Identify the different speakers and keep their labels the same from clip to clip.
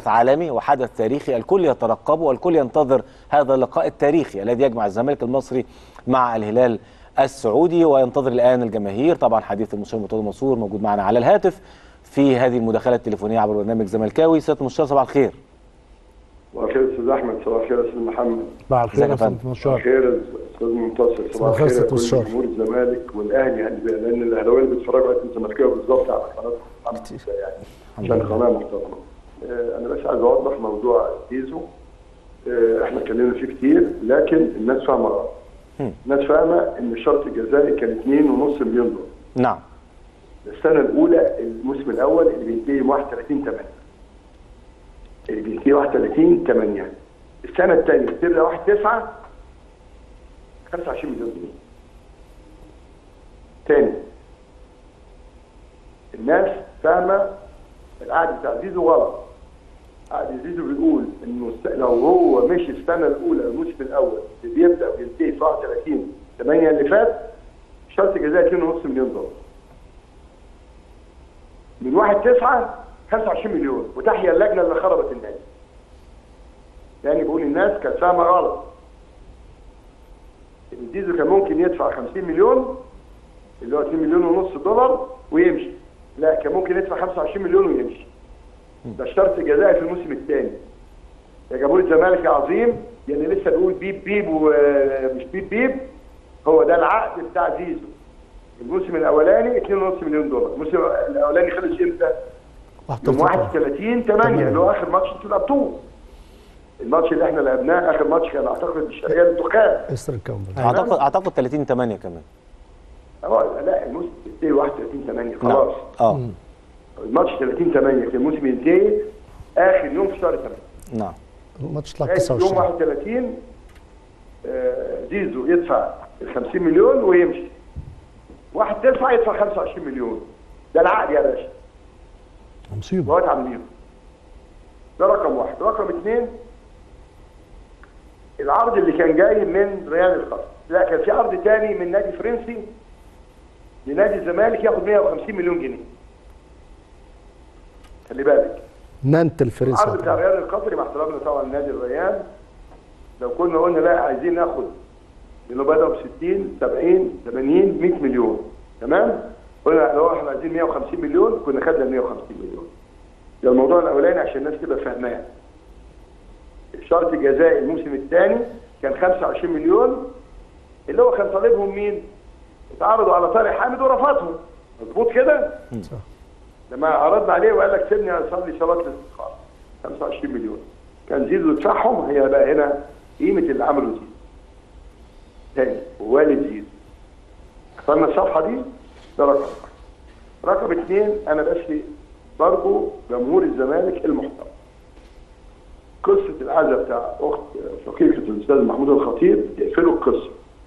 Speaker 1: عالمي وحدث تاريخي الكل يترقبه والكل ينتظر هذا اللقاء التاريخي الذي يجمع الزمالك المصري مع الهلال السعودي وينتظر الان الجماهير طبعا حديث المستشار مرتضى منصور موجود معنا على الهاتف في هذه المداخله التليفونيه عبر برنامج زملكاوي سياده المستشار صباح الخير
Speaker 2: صباح الخير استاذ احمد صباح الخير استاذ محمد
Speaker 3: صباح
Speaker 1: ازيك
Speaker 3: الخير
Speaker 1: يا
Speaker 3: يا
Speaker 1: فندم؟
Speaker 3: استاذ
Speaker 2: صباح
Speaker 3: مشوار
Speaker 2: الخير استاذ منتصر صباح
Speaker 3: الخير
Speaker 2: الخير
Speaker 3: ست
Speaker 2: لكل
Speaker 3: الشهر.
Speaker 2: جمهور الزمالك والاهلي هل- لان الاهلاويه اللي بيتفرجوا على الزمالكاوي بالظبط على قناه الحمد لله يعني عشان قناه محترمه آه، انا بس عايز اوضح موضوع زيزو آه، احنا اتكلمنا فيه كتير لكن الناس فاهمه غلط الناس فاهمه ان الشرط الجزائي كان 2.5 مليون دولار
Speaker 1: نعم
Speaker 2: السنه الاولى الموسم الاول اللي بينتهي 31 8 اللي بينتهي 31 8 السنه الثانيه بتبدا 1 9 25 مليون جنيه تاني الناس فاهمه العقد بتاع زيزو غلط عقد زيزو بيقول انه الس- لو هو مشي السنه الاولى الموسم الاول اللي بيبدا وينتهي في 31 8 اللي فات شرط جزائي 2.5 مليون دولار من 1 9 25 مليون وتحيا اللجنه اللي خربت النادي. يعني بقول الناس كانت فاهمه غلط. ان زيزو كان ممكن يدفع 50 مليون اللي هو 2 مليون ونص دولار ويمشي. لا كان ممكن يدفع 25 مليون ويمشي. ده الشرط الجزائي في الموسم الثاني. يا جمهور الزمالك يا عظيم يعني لسه بيقول بيب بيب ومش بيب بيب هو ده العقد بتاع زيزو. الموسم الاولاني 2.5 مليون دولار، الموسم الاولاني خلص امتى؟ يوم 31 8 اللي هو اخر ماتش في الابطول. الماتش اللي احنا لعبناه اخر ماتش كان اعتقد الشرقيه للدخان.
Speaker 3: استر الكامبل
Speaker 1: اعتقد اعتقد 30 8 كمان
Speaker 2: اه لا الموسم ينتهي 31 8 خلاص.
Speaker 1: اه
Speaker 2: الماتش 30 8 كان الموسم ينتهي اخر يوم في شهر 8.
Speaker 1: نعم
Speaker 3: الماتش طلع
Speaker 2: لغاية يوم
Speaker 3: 29
Speaker 2: 31 آه، زيزو يدفع ال 50 مليون ويمشي. واحد تسعة يدفع 25 مليون. ده العقد يا باشا.
Speaker 3: مصيبه
Speaker 2: لغايه عاملينه. ده رقم واحد، رقم اثنين العرض اللي كان جاي من ريال القصر، لا كان في عرض تاني من نادي فرنسي لنادي الزمالك ياخد 150 مليون جنيه. خلي بالك
Speaker 3: نانت الفرنسي
Speaker 2: العرض بتاع ريال القطري مع احترامنا طبعا لنادي الريان لو كنا قلنا لا عايزين ناخد لانه بدأوا ب 60 70 80 100 مليون تمام؟ قلنا لو احنا عايزين 150 مليون كنا خدنا 150 مليون. ده الموضوع الاولاني عشان الناس تبقى فاهماه. الشرط الجزائي الموسم الثاني كان 25 مليون اللي هو كان طالبهم مين؟ اتعرضوا على طارق حامد ورفضهم مظبوط كده؟
Speaker 3: صح.
Speaker 2: لما عرضنا عليه وقال لك سيبني اصلي صلاه الاستخاره 25 مليون كان زيزو يدفعهم هي بقى هنا قيمه اللي عمله زيزو تاني ووالد زيزو اخترنا الصفحه دي ده رقم واحد. رقم اثنين انا بس برضو جمهور الزمالك المحترم قصه العزاء بتاع اخت شقيقه الاستاذ محمود الخطيب يقفلوا القصه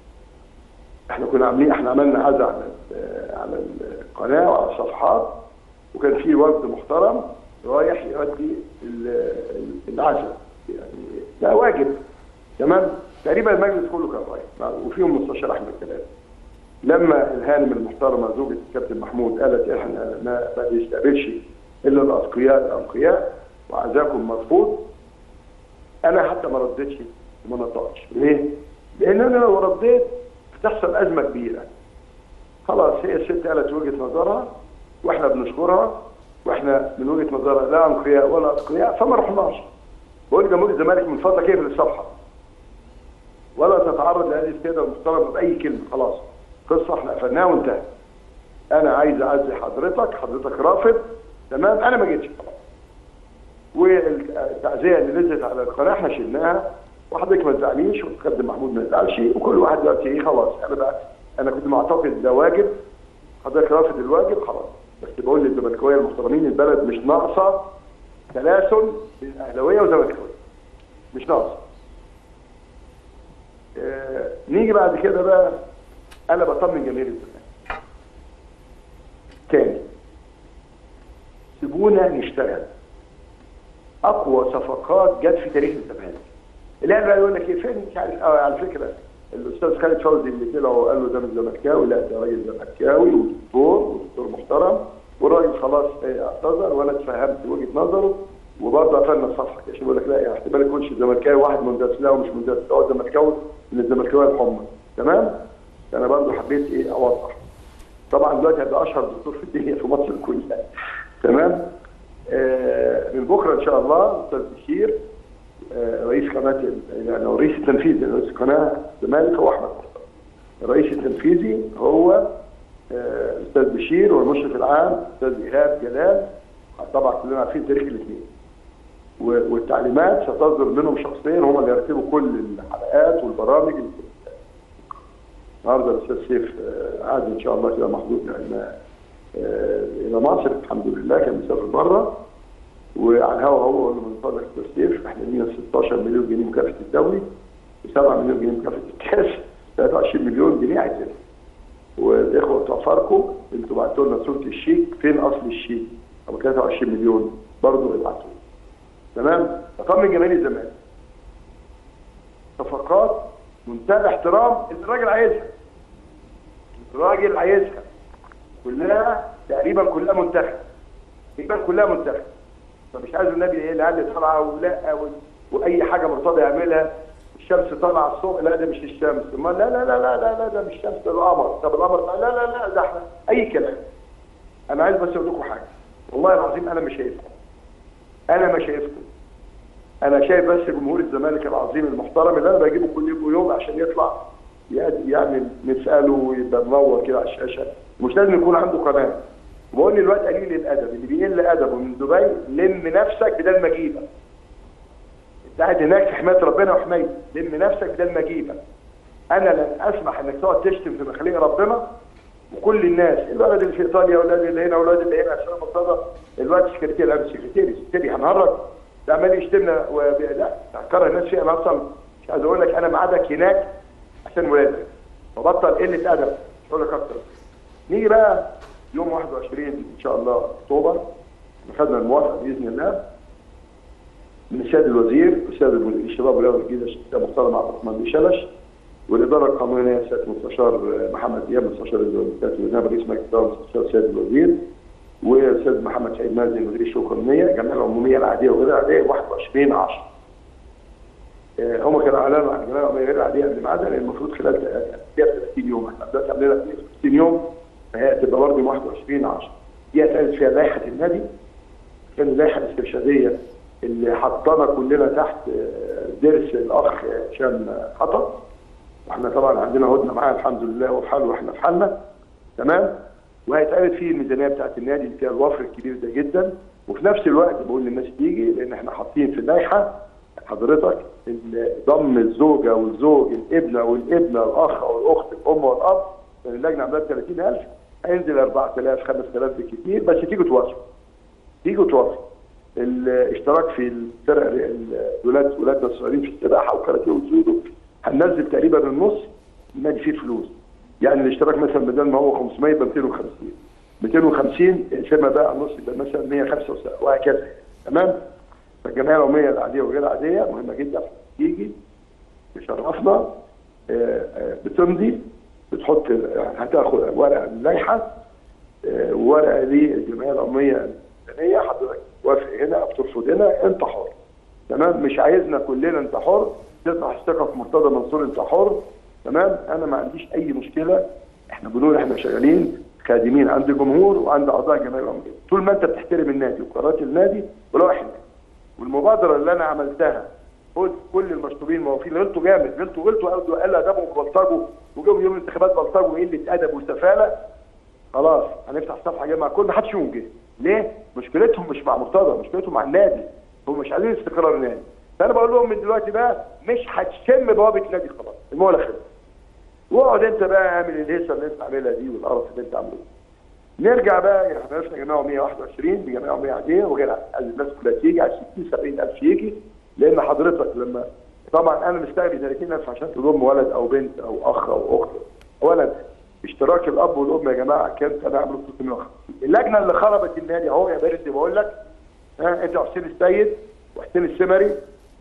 Speaker 2: احنا كنا عاملين احنا عملنا عزاء على ال- على القناه وعلى الصفحات وكان في وفد محترم رايح يؤدي ال- ال- العزاء يعني ده واجب تمام تقريبا المجلس كله كان رايح مع- وفيهم المستشار احمد كلام لما الهانم المحترمه زوجة الكابتن محمود قالت احنا ما ما بيستقبلش الا الاتقياء الانقياء وعزاكم مرفوض انا حتى ما ردتش وما نطقتش ليه؟ لان انا لو رديت تحصل ازمه كبيره خلاص هي الست قالت وجهه نظرها واحنا بنشكرها واحنا من وجهه نظرها لا انقياء ولا اتقياء فما رحناش بقول جمهور الزمالك من فضلك اقفل الصفحه ولا تتعرض لهذه السيده المحترمه باي كلمه خلاص قصه احنا قفلناها وانتهت انا عايز اعزي حضرتك حضرتك رافض تمام انا ما جيتش خلاص والتعزيه اللي نزلت على القناه احنا شلناها وحضرتك ما تزعليش والكابتن محمود ما يزعلش وكل واحد دلوقتي ايه خلاص انا بقى انا كنت معتقد ده واجب حضرتك رافض الواجب خلاص بس بقول للزملكاويه المحترمين البلد مش ناقصه تلاسل بين اهلاويه وزملكاويه مش ناقصه آه نيجي بعد كده بقى انا بطمن جماهير الزمالك تاني سيبونا نشتغل اقوى صفقات جت في تاريخ الزمالك الان بقى يقول لك ايه فين مش عارف اه على فكره الاستاذ خالد فوزي اللي طلع وقال له ده مش زملكاوي لا ده راجل زملكاوي ودكتور ودكتور محترم والراجل خلاص ايه اعتذر وانا اتفهمت وجهه نظره وبرضه قفلنا الصفحه عشان يقول لك لا يعني احتمال يكونش الزملكاوي واحد مندس لا ومش مندس هو الزملكاوي من الزملكاويه الحمى تمام؟ انا برضه حبيت ايه اوضح طبعا دلوقتي هيبقى اشهر دكتور في الدنيا في مصر كلها تمام؟ آه من بكره ان شاء الله استاذ بشير آه رئيس قناه ال- يعني هو الرئيس التنفيذي رئيس قناه الزمالك هو احمد مصطفى الرئيس التنفيذي هو آه، استاذ بشير والمشرف العام استاذ ايهاب جلال طبعا كلنا عارفين تاريخ الاثنين و- والتعليمات ستصدر منهم شخصيا هم اللي يرتبوا كل الحلقات والبرامج اللي بتتذاع. النهارده الاستاذ سيف آه، عاد ان شاء الله كده محظوظ لان آه، الى مصر الحمد لله كان مسافر بره وعلى الهوا هو اللي من فضلك استاذ سيف احنا لينا 16 مليون جنيه مكافاه الدوري و7 مليون جنيه مكافاه الكاس 23 مليون جنيه عايزينها والاخوه بتوع فاركو انتوا بعتوا لنا صوره الشيك فين اصل الشيك؟ ابو 23 مليون برضه ابعتوا تمام؟ اطمن جماهير الزمالك صفقات منتهى احترام اللي الراجل عايزها الراجل عايزها كلها تقريبا كلها منتخب تقريبا كلها منتخب فمش عايز النبي ايه العيال طالعه ولا و- واي حاجه مرتضى يعملها الشمس طالعه الصبح لا ده مش الشمس ما لا لا لا لا لا, لا ده مش الشمس ده القمر طب القمر لا لا لا ده احنا اي كلام انا عايز بس اقول لكم حاجه والله العظيم انا مش شايفكم انا ما شايفكم انا شايف بس جمهور الزمالك العظيم المحترم اللي انا بجيبه كل يوم يوم عشان يطلع يأدي- يعني نساله ويبقى منور كده على الشاشه مش لازم يكون عنده قناه بقول لي الواد قليل الادب اللي بيقل ادبه من دبي لم نفسك بدل ما اجيبك انت قاعد هناك في حمايه ربنا وحمايتي لم نفسك بدل ما اجيبك انا لن اسمح انك تقعد تشتم في مخاليق ربنا وكل الناس الولد اللي في ايطاليا والولد اللي هنا والولد اللي هنا عشان مرتضى الواد سكرتير لا مش سكرتيري سكرتيري هنهرج ده عمال يشتمنا وب... لا هكره الناس فيها انا اصلا مش عايز اقول لك انا معادك هناك عشان ولادك فبطل قله ادب مش هقول لك اكتر نيجي بقى يوم 21 ان شاء الله اكتوبر خدنا الموافقه باذن الله من السيد الوزير والسيد المدير الشباب والرياضه الجديده الشيخ محترم عبد الرحمن بن شلش والاداره القانونيه السيد المستشار محمد دياب مستشار الوزارة والنائب رئيس مجلس الاداره مستشار السيد الوزير والاستاذ محمد سعيد مازن مدير الشؤون القانونيه الجمعيه العموميه العاديه وغير العاديه 21 10 آه، هم كانوا اعلنوا عن الجمعيه العموميه غير العاديه قبل ميعادها لان المفروض خلال 30 يوم احنا دلوقتي عاملينها 60 يوم فهي هتبقى برضه 21 10 دي هتعرض فيها لائحه النادي كان اللائحه الاسترشاديه اللي حطنا كلنا تحت آه، درس الاخ هشام حطب واحنا طبعا عندنا هدنه معاه الحمد لله وفي حاله واحنا في حالنا تمام وهيتعرض فيه الميزانيه بتاعت النادي اللي فيها الوفر الكبير ده جدا وفي نفس الوقت بقول للناس تيجي لان احنا حاطين في اللائحه حضرتك إن ضم الزوجه والزوج الابنه والابنه الاخ او الاخت الام والاب لان اللجنه عاملاها 30000 هينزل 4000 5000 بالكثير بس تيجوا توافقوا تيجوا توافقوا الاشتراك في الفرق الولاد ولادنا الصغيرين في السباحه والكاراتيه والجودو هننزل تقريبا النص النادي فيه فلوس يعني الاشتراك مثلا بدل ما هو 500 يبقى 250 250 فيما بقى النص يبقى مثلا 175 وهكذا تمام فالجمعيه العموميه العاديه وغير العاديه مهمه جدا تيجي تشرفنا آه، آه، بتمضي بتحط هتاخد ورقه من اللائحه آه، وورقه للجمعيه العموميه المدنيه حضرتك توافق هنا او ترفض هنا انت حر تمام مش عايزنا كلنا انت حر تطرح الثقه في مرتضى منصور انت حر تمام انا ما عنديش اي مشكله احنا بنقول احنا شغالين خادمين عند الجمهور وعند اعضاء الجمعيه العموميه طول ما انت بتحترم النادي وقرارات النادي ولوائح النادي والمبادره اللي انا عملتها قلت كل المشطوبين موافقين غلطوا جامد غلطوا غلطوا قالوا قال ادبهم بلطجوا وجم يوم الانتخابات بلطجوا وقله ادب وسفاله خلاص هنفتح الصفحه يا جماعه كل ما حدش يوم جه ليه؟ مشكلتهم مش مع مرتضى مشكلتهم مع النادي هم مش عايزين استقرار النادي فانا بقول لهم من دلوقتي بقى مش هتشم بوابه النادي خلاص المولى خلص واقعد انت بقى اعمل الهيصه اللي انت عاملها دي والقرف اللي انت عامله نرجع بقى احنا عرفنا جماعه 121 بجماعه 100 عاديه وغير عايز الناس كلها تيجي عايز 60 70 الف يجي لان حضرتك لما طبعا انا مستغني 30000 عشان تضم ولد او بنت او اخ او اخت اولا اشتراك الاب والام يا جماعه كام سنه عملوا 350 اللجنه اللي خربت النادي اهو يا بارد بقول لك ها انت حسين السيد وحسين السمري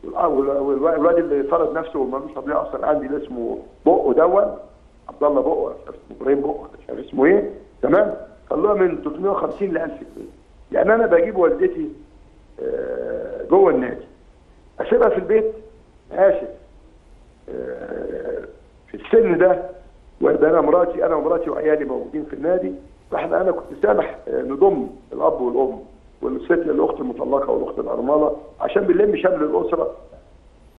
Speaker 2: والواد اللي فرض نفسه ومالوش قضيه اصلا عندي اللي اسمه بقه دون عبد الله بقه مش عارف اسمه ابراهيم بقه مش عارف اسمه ايه تمام خلوها من 350 ل 1000 جنيه يعني انا بجيب والدتي آه، جوه النادي اسيبها في البيت اسف آه، في السن ده ويبقى انا مراتي انا ومراتي وعيالي موجودين في النادي فاحنا انا كنت سامح آه، نضم الاب والام والست الاخت المطلقه والاخت الارمله عشان بنلم شمل الاسره